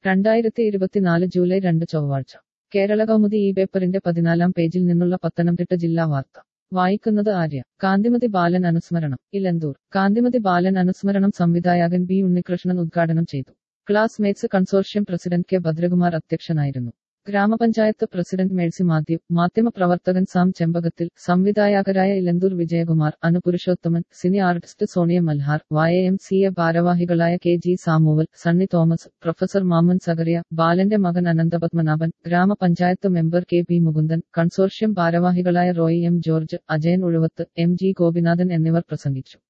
രണ്ടായിരത്തി ഇരുപത്തിനാല് ജൂലൈ രണ്ട് ചൊവ്വാഴ്ച കേരള കൗമുദി ഈ പേപ്പറിന്റെ പതിനാലാം പേജിൽ നിന്നുള്ള പത്തനംതിട്ട ജില്ലാ വാർത്ത വായിക്കുന്നത് ആര്യ കാന്തിമതി ബാലൻ അനുസ്മരണം ഇലന്തൂർ കാന്തിമതി ബാലൻ അനുസ്മരണം സംവിധായകൻ ബി ഉണ്ണികൃഷ്ണൻ ഉദ്ഘാടനം ചെയ്തു classmates consortium president K Bhadrakumar അധ്യക്ഷനായിരുന്നു ഗ്രാമപഞ്ചായത്ത് പ്രസിഡന്റ് മേഴ്സി മാത്യു മാധ്യമപ്രവർത്തകൻ സാം ചെമ്പകത്തിൽ സംവിധായകരായ Elanthoor Vijayakumar Anupurushothaman cine artist Sonia Malhar Y M C A ഭാരവാഹികളായ K G Samuel Sunny Thomas professor Mammen Zacharia ബാലന്റെ മകൻ അനന്തപത്മനാഭൻ ഗ്രാമപഞ്ചായത്ത് member K P Mukundan consortium ഭാരവാഹികളായ Roy M George Ajayan Uzhuvath M G Gopinathan എന്നിവർ പ്രസംഗിച്ചു